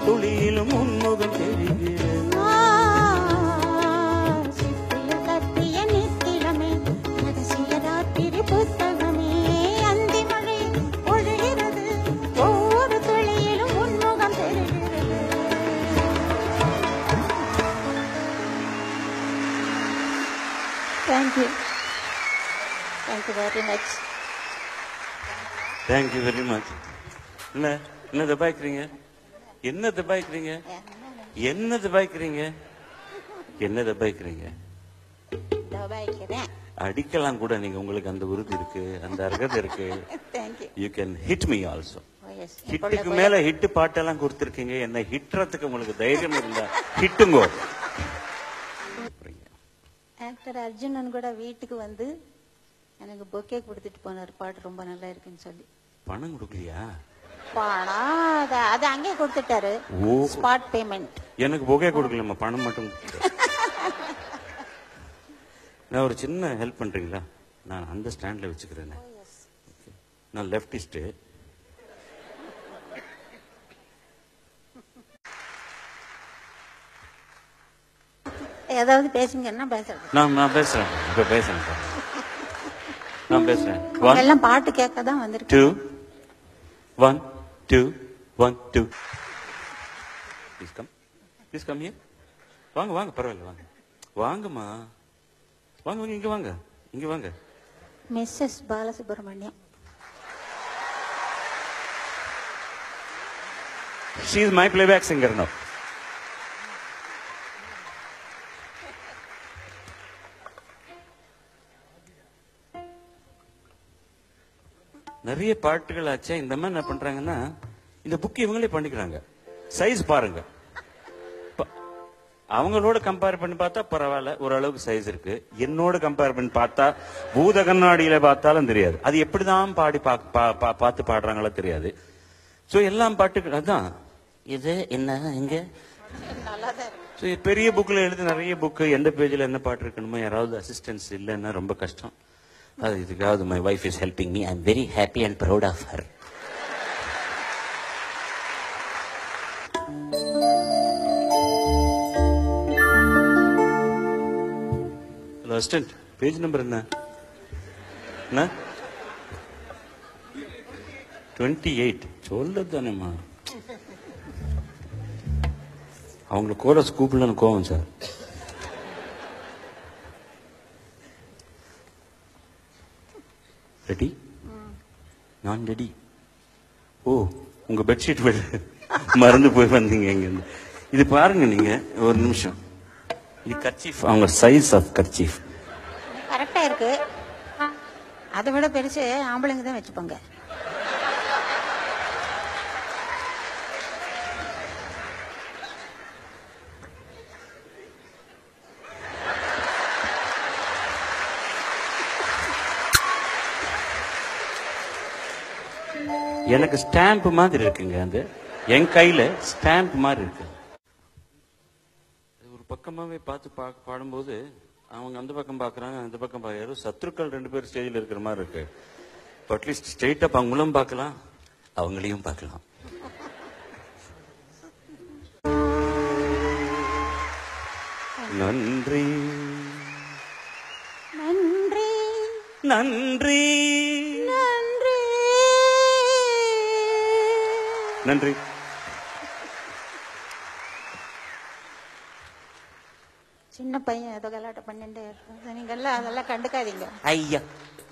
துளியிலும் உன்முகம் தெரிகிறது சிப்பியில் கட்டிய நித்திலமே ரகசிய ராத்திரி புத்தகமே அந்தி மழை பொழிகிறது ஒவ்வொரு துளியிலும் உன்முகம் தெரிகிறது thank you thank you very much thank you very much என்ன என்ன தபாய்க்கிறீங்க என்ன தபாய்க்கிறீங்க என்ன தபாய்க்கிறீங்க என்ன தபாய்க்கிறீங்க தபாய்க்கிறேன் அடிக்கலாம் கூட நீங்க உங்களுக்கு அந்த உறுதி இருக்கு அந்த அர்ஹதை இருக்கு thank you you can hit me also yes ஹிட்டுக்கு மேல ஹிட் பாட்டெல்லாம் கொடுத்துருக்கீங்க என்ன ஹிட்றதுக்கு உங்களுக்கு தைரியம் இருந்தா ஹிட்டுங்கோ ஆக்டர் அர்ஜுனன் கூட வீட்டுக்கு வந்து எனக்கு பொக்கே கொடுத்துட்டு போனார் பாட்டு ரொம்ப நல்லா இருக்குன்னு சொல்லி பணம் கொடுக்கலையா பணம் அது அது அங்கேயே கொடுத்துட்டாரு ஓ. ஸ்பாட் பேமெண்ட் எனக்கு புகை கொடுக்கலம்மா பணம் மட்டும் கொடுத்துரு. நான் ஒரு சின்ன ஹெல்ப் பண்றீங்களா நான் அந்த ஸ்டாண்ட்ல வச்சுக்கிறேன் நான் லெப்டிஸ்ட் ஏதாவது பேசுங்கன்னா பேசுறது நான் நான் பேசுறேன் இப்ப பேசுறேன் பாருங்க. நான் பேசுறேன் அவங்க ஒன் எல்லாம் பாட்டு கேட்க தான் வந்திருக்கு two one two one two please come please come here வாங்க வாங்க பரவாயில்ல வாங்க வாங்கம்மா வாங்க வாங்க இங்க வாங்க இங்க வாங்க Mrs Balasubramaniam She is my playback singer now. நிறைய பாட்டுகள் ஆச்சே இந்த மாதிரி என்ன பண்றாங்கன்னா இந்த புக் இவங்களே பண்ணிக்கிறாங்க சைஸ் பாருங்க ப- அவங்களோட கம்பேர் பண்ணி பார்த்தா பரவாயில்ல ஓரளவுக்கு சைஸ் இருக்கு என்னோட கம்பேர் பண்ணி பார்த்தா பூத கண்ணாடியில பார்த்தாலும் தெரியாது அது எப்படிதான் பாடி பா- பா- பா- பார்த்து பாடுறாங்களோ தெரியாது சோ எல்லாம் பாட்டுகள் அதான் இது என்ன இங்க நல்லா தான் இருக்கு ஸோ பெரிய புக்கில் எழுதி நிறைய புக்கு எந்த பேஜில் என்ன பாட்டு இருக்கணுமோ யாராவது அசிஸ்டன்ஸ் இல்லைன்னா ரொம்ப கஷ்டம் அது இதுக்காவது my wife is helping me I am very happy and proud of her hello assistant page number என்ன என்ன டுவெண்ட்டி எயிட் சொல்லது தானேம்மா அவங்கள கோரஸ் கூப்பிடலன்னு கோவம் சார் ரெடி நான் ரெடி ஓ உங்க பெட்ஷீட் விட மறந்து போய் வந்தீங்க இங்க இது பாருங்க நீங்க ஒரு நிமிஷம் இது கர்ச்சீஃப் அவங்க சைஸ் ஆஃப் கர்ச்சீஃப் கரெக்டா இருக்கு அதை விட பெருசு ஆம்பளைங்க தான் வச்சுப்பாங்க எனக்கு ஸ்டாம்ப் மாதிரி இருக்குங்க அந்த என் கையில ஸ்டாம்ப் மாதிரி இருக்கு அது ஒரு பக்கமாவே பார்த்து பா பாடும்போது அவங்க அந்த பக்கம் பார்க்கறாங்க அந்த பக்கம் பார்க்க யாரோ சத்துருக்கள் ரெண்டு பேர் ஸ்டேஜில் இருக்கிற மாதிரி இருக்கு அட்லீஸ்ட் ஸ்ட்ரெயிட் அப் அவங்களும் பார்க்கலாம் அவங்களையும் பார்க்கலாம் நன்றி நன்றி நன்றி நன்றி நன்றி சின்ன பையன் ஏதோ கலாட்டம் பண்ணிட்டு நீங்க எல்லாம் அதெல்லாம் கண்டுக்காதீங்க ஐயா